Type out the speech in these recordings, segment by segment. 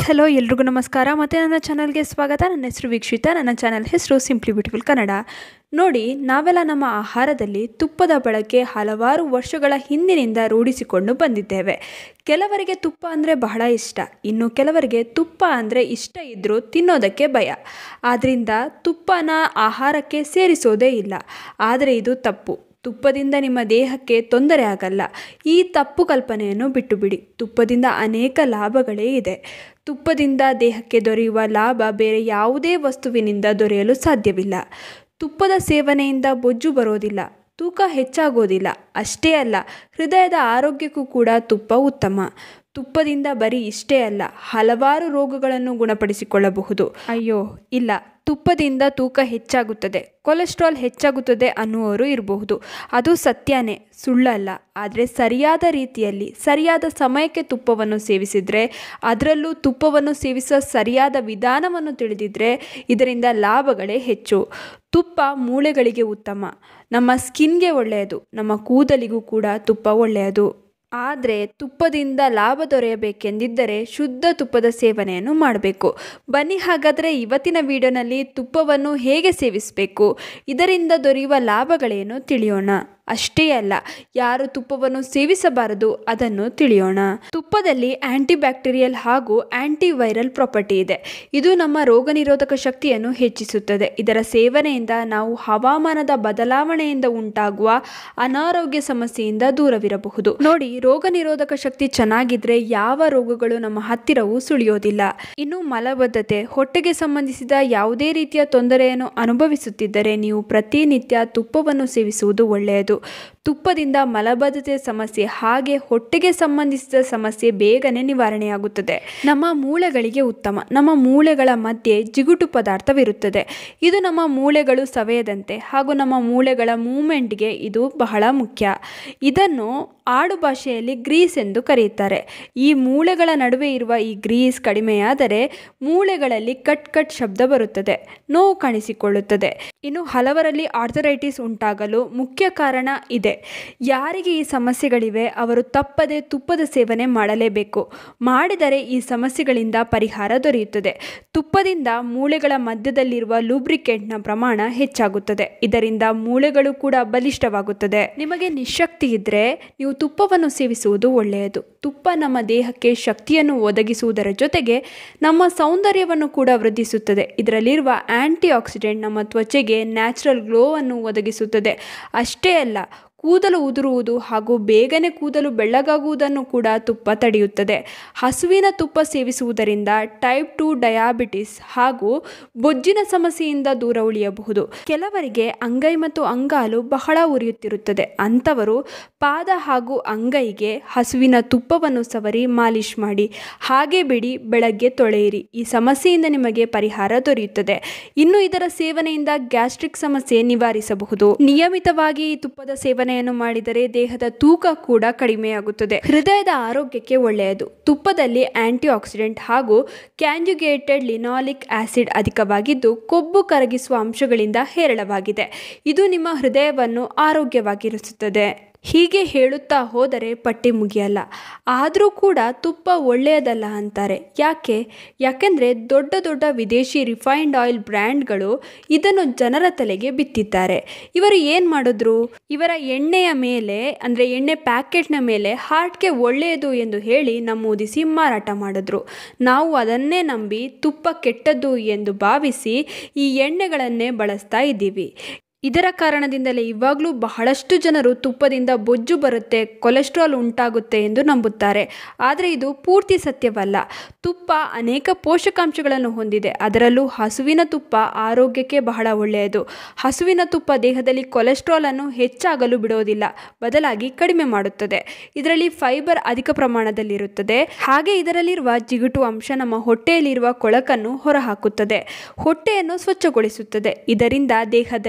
hello ಎಲ್ರಿಗೂ ನಮಸ್ಕಾರ ಮತ್ತು ನನ್ನ ಚಾನಲ್ಗೆ ಸ್ವಾಗತ ನನ್ನ ಹೆಸರು ವೀಕ್ಷಿತ ನನ್ನ ಚಾನಲ್ ಹೆಸರು ಸಿಂಪ್ಲಿ ಬ್ಯೂಟಿಫುಲ್ ಕನ್ನಡ ನೋಡಿ ನಾವೆಲ್ಲ ನಮ್ಮ ಆಹಾರದಲ್ಲಿ ತುಪ್ಪದ ಬಳಕೆ ಹಲವಾರು ವರ್ಷಗಳ ಹಿಂದಿನಿಂದ ರೂಢಿಸಿಕೊಂಡು ಬಂದಿದ್ದೇವೆ ಕೆಲವರಿಗೆ ತುಪ್ಪ ಅಂದರೆ ಬಹಳ ಇಷ್ಟ ಇನ್ನು ಕೆಲವರಿಗೆ ತುಪ್ಪ ಅಂದರೆ ಇಷ್ಟ ಇದ್ದರೂ ತಿನ್ನೋದಕ್ಕೆ ಭಯ ಆದ್ದರಿಂದ ತುಪ್ಪನ ಆಹಾರಕ್ಕೆ ಸೇರಿಸೋದೇ ಇಲ್ಲ ಆದರೆ ಇದು ತಪ್ಪು ತುಪ್ಪದಿಂದ ನಿಮ್ಮ ದೇಹಕ್ಕೆ ತೊಂದರೆ ಆಗಲ್ಲ ಈ ತಪ್ಪು ಕಲ್ಪನೆಯನ್ನು ಬಿಟ್ಟು ಬಿಡಿ ತುಪ್ಪದಿಂದ ಅನೇಕ ಲಾಭಗಳೇ ಇದೆ ತುಪ್ಪದಿಂದ ದೇಹಕ್ಕೆ ದೊರೆಯುವ ಲಾಭ ಬೇರೆ ಯಾವುದೇ ವಸ್ತುವಿನಿಂದ ದೊರೆಯಲು ಸಾಧ್ಯವಿಲ್ಲ ತುಪ್ಪದ ಸೇವನೆಯಿಂದ ಬೊಜ್ಜು ಬರೋದಿಲ್ಲ ತೂಕ ಹೆಚ್ಚಾಗೋದಿಲ್ಲ ಅಷ್ಟೇ ಅಲ್ಲ ಹೃದಯದ ಆರೋಗ್ಯಕ್ಕೂ ಕೂಡ ತುಪ್ಪ ಉತ್ತಮ ತುಪ್ಪದಿಂದ ಬರೀ ಇಷ್ಟೇ ಅಲ್ಲ ಹಲವಾರು ರೋಗಗಳನ್ನು ಗುಣಪಡಿಸಿಕೊಳ್ಳಬಹುದು ಅಯ್ಯೋ ಇಲ್ಲ ತುಪ್ಪದಿಂದ ತೂಕ ಹೆಚ್ಚಾಗುತ್ತದೆ ಕೊಲೆಸ್ಟ್ರಾಲ್ ಹೆಚ್ಚಾಗುತ್ತದೆ ಅನ್ನುವರು ಇರಬಹುದು ಅದು ಸತ್ಯನೇ ಸುಳ್ಳಲ್ಲ ಆದರೆ ಸರಿಯಾದ ರೀತಿಯಲ್ಲಿ ಸರಿಯಾದ ಸಮಯಕ್ಕೆ ತುಪ್ಪವನ್ನು ಸೇವಿಸಿದರೆ ಅದರಲ್ಲೂ ತುಪ್ಪವನ್ನು ಸೇವಿಸುವ ಸರಿಯಾದ ವಿಧಾನವನ್ನು ತಿಳಿದಿದ್ದರೆ ಇದರಿಂದ ಲಾಭಗಳೇ ಹೆಚ್ಚು ತುಪ್ಪ ಮೂಳೆಗಳಿಗೆ ಉತ್ತಮ ನಮ್ಮ ಸ್ಕಿನ್ಗೆ ಒಳ್ಳೆಯದು ನಮ್ಮ ಕೂದಲಿಗೂ ಕೂಡ ತುಪ್ಪ ಒಳ್ಳೆಯದು ಆದರೆ ತುಪ್ಪದಿಂದ ಲಾಭ ದೊರೆಯಬೇಕೆಂದಿದ್ದರೆ ಶುದ್ಧ ತುಪ್ಪದ ಸೇವನೆಯನ್ನು ಮಾಡಬೇಕು ಬನ್ನಿ ಹಾಗಾದರೆ ಇವತ್ತಿನ ವಿಡಿಯೋನಲ್ಲಿ ತುಪ್ಪವನ್ನು ಹೇಗೆ ಸೇವಿಸಬೇಕು ಇದರಿಂದ ದೊರೆಯುವ ಲಾಭಗಳೇನು ತಿಳಿಯೋಣ ಅಷ್ಟೇ ಅಲ್ಲ ಯಾರು ತುಪ್ಪವನ್ನು ಸೇವಿಸಬಾರದು ಅದನ್ನು ತಿಳಿಯೋಣ ತುಪ್ಪದಲ್ಲಿ ಆಂಟಿ ಬ್ಯಾಕ್ಟೀರಿಯಲ್ ಹಾಗೂ ಆಂಟಿ ವೈರಲ್ ಪ್ರಾಪರ್ಟಿ ಇದೆ ಇದು ನಮ್ಮ ರೋಗ ನಿರೋಧಕ ಶಕ್ತಿಯನ್ನು ಹೆಚ್ಚಿಸುತ್ತದೆ ಇದರ ಸೇವನೆಯಿಂದ ನಾವು ಹವಾಮಾನದ ಬದಲಾವಣೆಯಿಂದ ಉಂಟಾಗುವ ಅನಾರೋಗ್ಯ ಸಮಸ್ಯೆಯಿಂದ ದೂರವಿರಬಹುದು ನೋಡಿ ರೋಗ ನಿರೋಧಕ ಶಕ್ತಿ ಚೆನ್ನಾಗಿದ್ರೆ ಯಾವ ರೋಗಗಳು ನಮ್ಮ ಹತ್ತಿರವೂ ಸುಳಿಯೋದಿಲ್ಲ ಇನ್ನು ಮಲಬದ್ಧತೆ ಹೊಟ್ಟೆಗೆ ಸಂಬಂಧಿಸಿದ ಯಾವುದೇ ರೀತಿಯ ತೊಂದರೆಯನ್ನು ಅನುಭವಿಸುತ್ತಿದ್ದರೆ ನೀವು ಪ್ರತಿನಿತ್ಯ ತುಪ್ಪವನ್ನು ಸೇವಿಸುವುದು ಒಳ್ಳೆಯದು ತುಪ್ಪದಿಂದ ಮಲಬದ್ಧತೆ ಸಮಸ್ಯೆ ಹಾಗೆ ಹೊಟ್ಟೆಗೆ ಸಂಬಂಧಿಸಿದ ಸಮಸ್ಯೆ ಬೇಗನೆ ನಿವಾರಣೆಯಾಗುತ್ತದೆ ನಮ್ಮ ಮೂಳೆಗಳಿಗೆ ಉತ್ತಮ ನಮ್ಮ ಮೂಳೆಗಳ ಮಧ್ಯೆ ಜಿಗುಟು ಪದಾರ್ಥವಿರುತ್ತದೆ ಇದು ನಮ್ಮ ಮೂಳೆಗಳು ಸವೆಯದಂತೆ ಹಾಗೂ ನಮ್ಮ ಮೂಳೆಗಳ ಮೂಮೆಂಟ್ಗೆ ಇದು ಬಹಳ ಮುಖ್ಯ ಇದನ್ನು ಆಡು ಭಾಷೆಯಲ್ಲಿ ಗ್ರೀಸ್ ಎಂದು ಕರೆಯುತ್ತಾರೆ ಈ ಮೂಳೆಗಳ ನಡುವೆ ಇರುವ ಈ ಗ್ರೀಸ್ ಕಡಿಮೆಯಾದರೆ ಮೂಳೆಗಳಲ್ಲಿ ಕಟ್ ಕಟ್ ಶಬ್ದ ಬರುತ್ತದೆ ನೋವು ಕಾಣಿಸಿಕೊಳ್ಳುತ್ತದೆ ಇನ್ನು ಹಲವರಲ್ಲಿ ಆರ್ಥರೈಟಿಸ್ ಉಂಟಾಗಲು ಮುಖ್ಯ ಕಾರಣ ಇದೆ ಯಾರಿಗೆ ಈ ಸಮಸ್ಯೆಗಳಿವೆ ಅವರು ತಪ್ಪದೆ ತುಪ್ಪದ ಸೇವನೆ ಮಾಡಲೇಬೇಕು ಮಾಡಿದರೆ ಈ ಸಮಸ್ಯೆಗಳಿಂದ ಪರಿಹಾರ ದೊರೆಯುತ್ತದೆ ತುಪ್ಪದಿಂದ ಮೂಳೆಗಳ ಮಧ್ಯದಲ್ಲಿರುವ ಲೂಬ್ರಿಕೆಂಟ್ನ ಪ್ರಮಾಣ ಹೆಚ್ಚಾಗುತ್ತದೆ ಇದರಿಂದ ಮೂಳೆಗಳು ಕೂಡ ಬಲಿಷ್ಠವಾಗುತ್ತದೆ ನಿಮಗೆ ನಿಶಕ್ತಿ ಇದ್ದರೆ ನೀವು ತುಪ್ಪವನ್ನು ಸೇವಿಸುವುದು ಒಳ್ಳೆಯದು ತುಪ್ಪ ನಮ್ಮ ದೇಹಕ್ಕೆ ಶಕ್ತಿಯನ್ನು ಒದಗಿಸುವುದರ ಜೊತೆಗೆ ನಮ್ಮ ಸೌಂದರ್ಯವನ್ನು ಕೂಡ ವೃದ್ಧಿಸುತ್ತದೆ ಇದರಲ್ಲಿರುವ ಆಂಟಿ ಆಕ್ಸಿಡೆಂಟ್ ನಮ್ಮ ತ್ವಚೆಗೆ ನ್ಯಾಚುರಲ್ ಗ್ಲೋವನ್ನು ಒದಗಿಸುತ್ತದೆ ಅಷ್ಟೇ ಅಲ್ಲ ಕೂದಲು ಉದುರುವುದು ಹಾಗೂ ಬೇಗನೆ ಕೂದಲು ಬೆಳ್ಳಗಾಗುವುದನ್ನು ಕೂಡ ತುಪ್ಪ ತಡೆಯುತ್ತದೆ ಹಸುವಿನ ತುಪ್ಪ ಸೇವಿಸುವುದರಿಂದ ಟೈಪ್ ಟು ಡಯಾಬಿಟಿಸ್ ಹಾಗೂ ಬೊಜ್ಜಿನ ಸಮಸ್ಯೆಯಿಂದ ದೂರ ಉಳಿಯಬಹುದು ಕೆಲವರಿಗೆ ಅಂಗೈ ಮತ್ತು ಅಂಗಾಲು ಬಹಳ ಉರಿಯುತ್ತಿರುತ್ತದೆ ಅಂಥವರು ಪಾದ ಹಾಗೂ ಅಂಗೈಗೆ ಹಸುವಿನ ತುಪ್ಪವನ್ನು ಸವರಿ ಮಾಲಿಶ್ ಮಾಡಿ ಹಾಗೆ ಬಿಡಿ ಬೆಳಗ್ಗೆ ತೊಳೆಯಿರಿ ಈ ಸಮಸ್ಯೆಯಿಂದ ನಿಮಗೆ ಪರಿಹಾರ ದೊರೆಯುತ್ತದೆ ಇನ್ನು ಇದರ ಸೇವನೆಯಿಂದ ಗ್ಯಾಸ್ಟ್ರಿಕ್ ಸಮಸ್ಯೆ ನಿವಾರಿಸಬಹುದು ನಿಯಮಿತವಾಗಿ ಈ ತುಪ್ಪದ ಸೇವನೆ ಮಾಡಿದರೆ ದೇಹದ ತೂಕ ಕೂಡ ಕಡಿಮೆಯಾಗುತ್ತದೆ ಹೃದಯದ ಆರೋಗ್ಯಕ್ಕೆ ಒಳ್ಳೆಯದು ತುಪ್ಪದಲ್ಲಿ ಆಂಟಿ ಆಕ್ಸಿಡೆಂಟ್ ಹಾಗೂ ಕ್ಯಾಂಜುಗೇಟೆಡ್ ಲಿನಾಲಿಕ್ ಆಸಿಡ್ ಅಧಿಕವಾಗಿದ್ದು ಕೊಬ್ಬು ಕರಗಿಸುವ ಅಂಶಗಳಿಂದ ಹೇರಳವಾಗಿದೆ ಇದು ನಿಮ್ಮ ಹೃದಯವನ್ನು ಆರೋಗ್ಯವಾಗಿರಿಸುತ್ತದೆ ಹೀಗೆ ಹೇಳುತ್ತಾ ಹೋದರೆ ಪಟ್ಟಿ ಮುಗಿಯಲ್ಲ ಆದರೂ ಕೂಡ ತುಪ್ಪ ಒಳ್ಳೆಯದಲ್ಲ ಅಂತಾರೆ ಯಾಕೆ ಯಾಕೆಂದರೆ ದೊಡ್ಡ ದೊಡ್ಡ ವಿದೇಶಿ ರಿಫೈನ್ಡ್ ಆಯಿಲ್ ಬ್ರ್ಯಾಂಡ್ಗಳು ಇದನ್ನು ಜನರ ತಲೆಗೆ ಬಿತ್ತಿದ್ದಾರೆ ಇವರು ಏನು ಮಾಡಿದ್ರು ಇವರ ಎಣ್ಣೆಯ ಮೇಲೆ ಅಂದರೆ ಎಣ್ಣೆ ಪ್ಯಾಕೆಟ್ನ ಮೇಲೆ ಹಾರ್ಟ್ಗೆ ಒಳ್ಳೆಯದು ಎಂದು ಹೇಳಿ ನಮೂದಿಸಿ ಮಾರಾಟ ಮಾಡಿದ್ರು ನಾವು ಅದನ್ನೇ ನಂಬಿ ತುಪ್ಪ ಕೆಟ್ಟದ್ದು ಎಂದು ಭಾವಿಸಿ ಈ ಎಣ್ಣೆಗಳನ್ನೇ ಬಳಸ್ತಾ ಇದ್ದೀವಿ ಇದರ ಕಾರಣದಿಂದಲೇ ಇವಾಗಲೂ ಬಹಳಷ್ಟು ಜನರು ತುಪ್ಪದಿಂದ ಬೊಜ್ಜು ಬರುತ್ತೆ ಕೊಲೆಸ್ಟ್ರಾಲ್ ಉಂಟಾಗುತ್ತೆ ಎಂದು ನಂಬುತ್ತಾರೆ ಆದರೆ ಇದು ಪೂರ್ತಿ ಸತ್ಯವಲ್ಲ ತುಪ್ಪ ಅನೇಕ ಪೋಷಕಾಂಶಗಳನ್ನು ಹೊಂದಿದೆ ಅದರಲ್ಲೂ ಹಸುವಿನ ತುಪ್ಪ ಆರೋಗ್ಯಕ್ಕೆ ಬಹಳ ಒಳ್ಳೆಯದು ಹಸುವಿನ ತುಪ್ಪ ದೇಹದಲ್ಲಿ ಕೊಲೆಸ್ಟ್ರಾಲ್ ಅನ್ನು ಹೆಚ್ಚಾಗಲು ಬಿಡೋದಿಲ್ಲ ಬದಲಾಗಿ ಕಡಿಮೆ ಮಾಡುತ್ತದೆ ಇದರಲ್ಲಿ ಫೈಬರ್ ಅಧಿಕ ಪ್ರಮಾಣದಲ್ಲಿರುತ್ತದೆ ಹಾಗೆ ಇದರಲ್ಲಿರುವ ಜಿಗುಟು ಅಂಶ ನಮ್ಮ ಹೊಟ್ಟೆಯಲ್ಲಿರುವ ಕೊಳಕನ್ನು ಹೊರಹಾಕುತ್ತದೆ ಹೊಟ್ಟೆಯನ್ನು ಸ್ವಚ್ಛಗೊಳಿಸುತ್ತದೆ ಇದರಿಂದ ದೇಹದಲ್ಲಿರುವ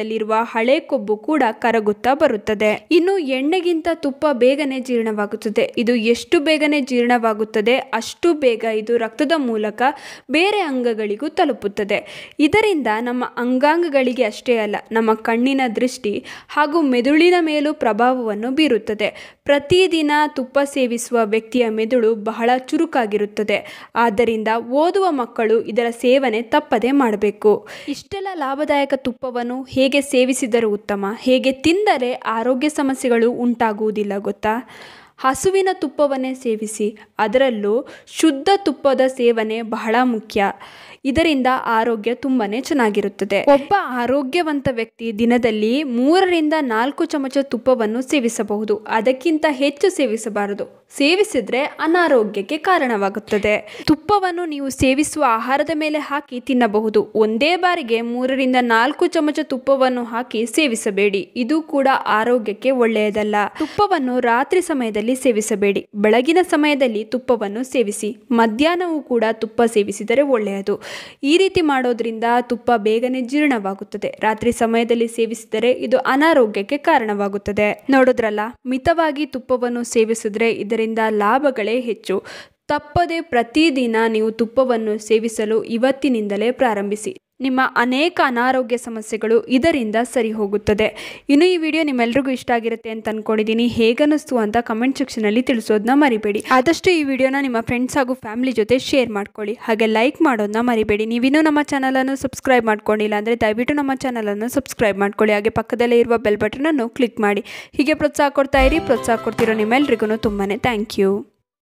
ಹಳೆ ಕೊಬ್ಬು ಕೂಡ ಕರಗುತ್ತಾ ಬರುತ್ತದೆ ಇನ್ನು ಎಣ್ಣೆಗಿಂತ ತುಪ್ಪ ಬೇಗನೆ ಜೀರ್ಣವಾಗುತ್ತದೆ ಇದು ಎಷ್ಟು ಬೇಗನೆ ಜೀರ್ಣವಾಗುತ್ತದೆ ಅಷ್ಟು ಬೇಗ ಇದು ರಕ್ತದ ಮೂಲಕ ಬೇರೆ ಅಂಗಗಳಿಗೂ ತಲುಪುತ್ತದೆ ಇದರಿಂದ ನಮ್ಮ ಅಂಗಾಂಗಗಳಿಗೆ ಅಷ್ಟೇ ಅಲ್ಲ ನಮ್ಮ ಕಣ್ಣಿನ ದೃಷ್ಟಿ ಹಾಗೂ ಮೆದುಳಿನ ಮೇಲೂ ಪ್ರಭಾವವನ್ನು ಬೀರುತ್ತದೆ ಪ್ರತಿದಿನ ತುಪ್ಪ ಸೇವಿಸುವ ವ್ಯಕ್ತಿಯ ಮೆದುಳು ಬಹಳ ಚುರುಕಾಗಿರುತ್ತದೆ ಆದ್ದರಿಂದ ಓದುವ ಮಕ್ಕಳು ಇದರ ಸೇವನೆ ತಪ್ಪದೆ ಮಾಡಬೇಕು ಇಷ್ಟೆಲ್ಲ ಲಾಭದಾಯಕ ತುಪ್ಪವನ್ನು ಹೇಗೆ ಸೇವಿಸಿದರೂ ಉತ್ತಮ ಹೇಗೆ ತಿಂದರೆ ಆರೋಗ್ಯ ಸಮಸ್ಯೆಗಳು ಉಂಟಾಗುವುದಿಲ್ಲ ಗೊತ್ತಾ ಹಸುವಿನ ತುಪ್ಪವನ್ನೇ ಸೇವಿಸಿ ಅದರಲ್ಲೂ ಶುದ್ಧ ತುಪ್ಪದ ಸೇವನೆ ಬಹಳ ಮುಖ್ಯ ಇದರಿಂದ ಆರೋಗ್ಯ ತುಂಬಾನೇ ಚೆನ್ನಾಗಿರುತ್ತದೆ ಒಬ್ಬ ಆರೋಗ್ಯವಂತ ವ್ಯಕ್ತಿ ದಿನದಲ್ಲಿ ಮೂರರಿಂದ ನಾಲ್ಕು ಚಮಚ ತುಪ್ಪವನ್ನು ಸೇವಿಸಬಹುದು ಅದಕ್ಕಿಂತ ಹೆಚ್ಚು ಸೇವಿಸಬಾರದು ಸೇವಿಸಿದ್ರೆ ಅನಾರೋಗ್ಯಕ್ಕೆ ಕಾರಣವಾಗುತ್ತದೆ ತುಪ್ಪವನ್ನು ನೀವು ಸೇವಿಸುವ ಆಹಾರದ ಮೇಲೆ ಹಾಕಿ ತಿನ್ನಬಹುದು ಒಂದೇ ಬಾರಿಗೆ ಮೂರರಿಂದ ನಾಲ್ಕು ಚಮಚ ತುಪ್ಪವನ್ನು ಹಾಕಿ ಸೇವಿಸಬೇಡಿ ಇದು ಕೂಡ ಆರೋಗ್ಯಕ್ಕೆ ಒಳ್ಳೆಯದಲ್ಲ ತುಪ್ಪವನ್ನು ರಾತ್ರಿ ಸಮಯದಲ್ಲಿ ಸೇವಿಸಬೇಡಿ ಬೆಳಗಿನ ಸಮಯದಲ್ಲಿ ತುಪ್ಪವನ್ನು ಸೇವಿಸಿ ಮಧ್ಯಾಹ್ನವೂ ಕೂಡ ತುಪ್ಪ ಸೇವಿಸಿದರೆ ಒಳ್ಳೆಯದು ಈ ರೀತಿ ಮಾಡೋದ್ರಿಂದ ತುಪ್ಪ ಬೇಗನೆ ಜೀರ್ಣವಾಗುತ್ತದೆ ರಾತ್ರಿ ಸಮಯದಲ್ಲಿ ಸೇವಿಸಿದರೆ ಇದು ಅನಾರೋಗ್ಯಕ್ಕೆ ಕಾರಣವಾಗುತ್ತದೆ ನೋಡಿದ್ರಲ್ಲ ಮಿತವಾಗಿ ತುಪ್ಪವನ್ನು ಸೇವಿಸಿದ್ರೆ ಇದರಿಂದ ಲಾಭಗಳೇ ಹೆಚ್ಚು ತಪ್ಪದೆ ಪ್ರತಿದಿನ ನೀವು ತುಪ್ಪವನ್ನು ಸೇವಿಸಲು ಇವತ್ತಿನಿಂದಲೇ ಪ್ರಾರಂಭಿಸಿ ನಿಮ್ಮ ಅನೇಕ ಅನಾರೋಗ್ಯ ಸಮಸ್ಯೆಗಳು ಇದರಿಂದ ಸರಿ ಹೋಗುತ್ತದೆ ಇನ್ನು ಈ ವಿಡಿಯೋ ನಿಮ್ಮೆಲ್ರಿಗೂ ಇಷ್ಟ ಆಗಿರುತ್ತೆ ಅಂತ ಅನ್ಕೊಂಡಿದ್ದೀನಿ ಹೇಗನ್ನಿಸ್ತು ಅಂತ ಕಮೆಂಟ್ ಸೆಕ್ಷನಲ್ಲಿ ತಿಳಿಸೋದನ್ನ ಮರಿಬೇಡಿ ಆದಷ್ಟು ಈ ವಿಡಿಯೋನ ನಿಮ್ಮ ಫ್ರೆಂಡ್ಸ್ ಹಾಗೂ ಫ್ಯಾಮಿಲಿ ಜೊತೆ ಶೇರ್ ಮಾಡ್ಕೊಳ್ಳಿ ಹಾಗೆ ಲೈಕ್ ಮಾಡೋದನ್ನ ಮರಿಬೇಡಿ ನೀವಿನ್ನೂ ನಮ್ಮ ಚಾನಲನ್ನು ಸಬ್ಸ್ಕ್ರೈಬ್ ಮಾಡ್ಕೊಂಡಿಲ್ಲ ಅಂದರೆ ದಯವಿಟ್ಟು ನಮ್ಮ ಚಾನಲನ್ನು ಸಬ್ಸ್ಕ್ರೈಬ್ ಮಾಡ್ಕೊಳ್ಳಿ ಹಾಗೆ ಪಕ್ಕದಲ್ಲೇ ಇರುವ ಬೆಲ್ ಬಟನನ್ನು ಕ್ಲಿಕ್ ಮಾಡಿ ಹೀಗೆ ಪ್ರೋತ್ಸಾಹ ಕೊಡ್ತಾ ಇರಿ ಪ್ರೋತ್ಸಾಹ ಕೊಡ್ತಿರೋ ನಿಮ್ಮೆಲ್ರಿಗೂ ತುಂಬಾ ಥ್ಯಾಂಕ್ ಯು